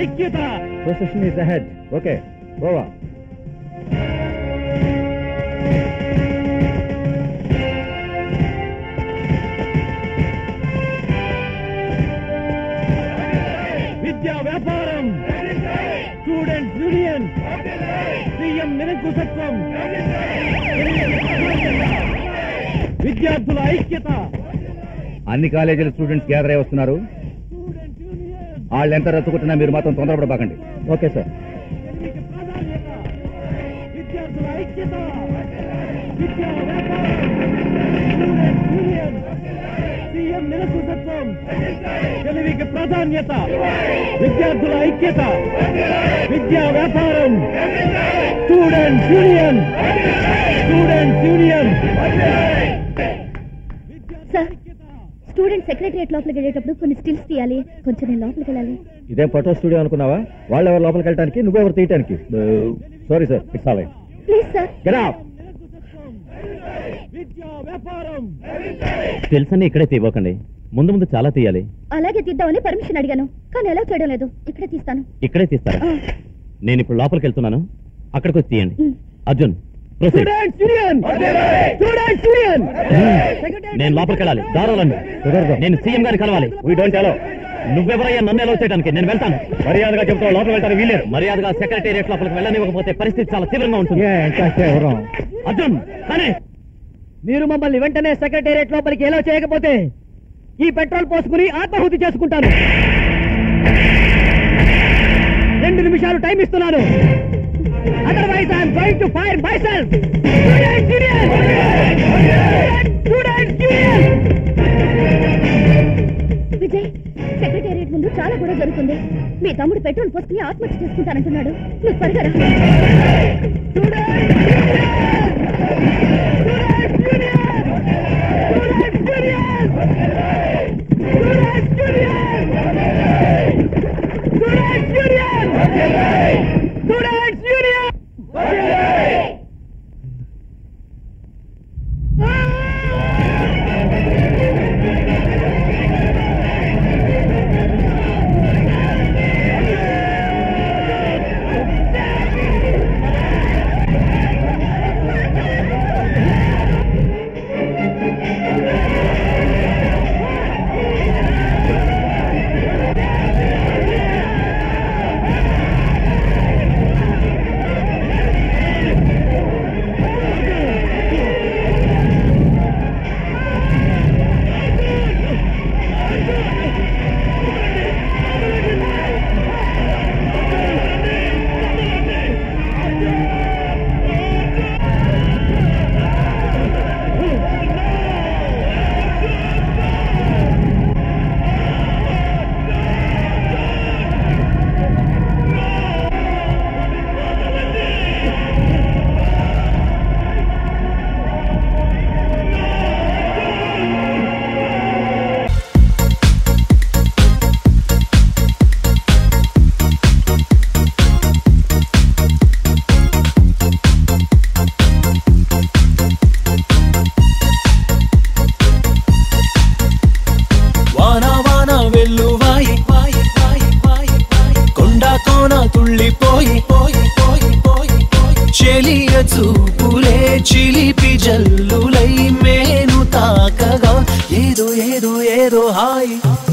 ఐక్యత procession is ahead okay Goa విద్యా వ్యాపారం స్టూడెంట్స్ యూనియన్ సీఎం నిరంకుశత్వం విద్యార్థుల ఐక్యత అన్ని కాలేజీల స్టూడెంట్స్ గ్యాదర్ అయి వస్తున్నారు వాళ్ళు ఎంత రచ్చుకుంటున్నా మీరు మాత్రం తొందరపడబాకండి ఓకే సార్ విద్యార్థుల ఐక్యత విద్యా వ్యాపారం స్టూడెంట్స్ యూనియన్ సీఎం నిరంకుశత్వం తెలివికి ప్రాధాన్యత విద్యార్థుల ఐక్యత విద్యా వ్యాపారం students union students union sir student secretariat లోపలికి వెళ్ళేటప్పుడు కొన్ని స్టిల్స్ తీయాలి కొంచెం నేను లోపలికి వెళ్ళాలి ఇదేం ఫోటో స్టూడియో అనుకున్నావా వాళ్ళు ఎవరు లోపలికి వెళ్ళడానికి నువ్వెవరు తీయటానికి sorry sir it's all please sir get out విద్యా వ్యాపారం తెలుసని ఇక్కడే తీవ్వకండి ముందు ముందు చాలా తీయాలి అలాగే తీద్దామని పర్మిషన్ అడిగాను కానీ ఎలా చేయడం లేదు ఇక్కడే తీస్తాను ఇక్కడే తీస్తారా ఆ, నేను ఇప్పుడు లోపలికి వెళ్తున్నాను అక్కడికి వచ్చి తీయండి um. Arjun proceed. Students union students union నేను లోపలికి వెళ్ళాలి దారాలండి కుదరదు. నేను సీఎం గారిని కలవాలి వీ డోంట్ అలో నువ్వెవరయ్యా నన్ను ఎలా చేయడానికి నేను వెళ్తాను మర్యాదగా చెప్తావు లోపలికి వెళ్తాను వీలేదు మర్యాదగా సెక్రటేరియట్ లోపలికి వెళ్ళనివ్వకపోతే పరిస్థితి చాలా తీవ్రంగా ఉంటుంది ఎవరు అర్జున్ కానీ మీరు మమ్మల్ని వెంటనే సెక్రటేరియట్ లోపలికి ఎలా చేయకపోతే ఈ పెట్రోల్ పోసుకుని ఆత్మాహుతి చేసుకుంటాను రెండు నిమిషాలు టైం ఇస్తున్నాను otherwise I'm going to fire myself Vijay secretariat ముందు చాలా కూడా జరుగుతుంది మీ తమ్ముడు పెట్రోల్ పోసుకుని ఆత్మహత్య చేసుకుంటానంటున్నాడు నువ్వు త్వరగా రా. వాన వాన వెల్లువాయి వాయి వాయి వాయి వాయి కొండ కోన తుళ్ళిపోయి పోయి పోయి పోయి పోయి చెలియ చూపులే చిలిపి జల్లులై మేను తాకగా ఏదో ఏదో ఏదో హాయి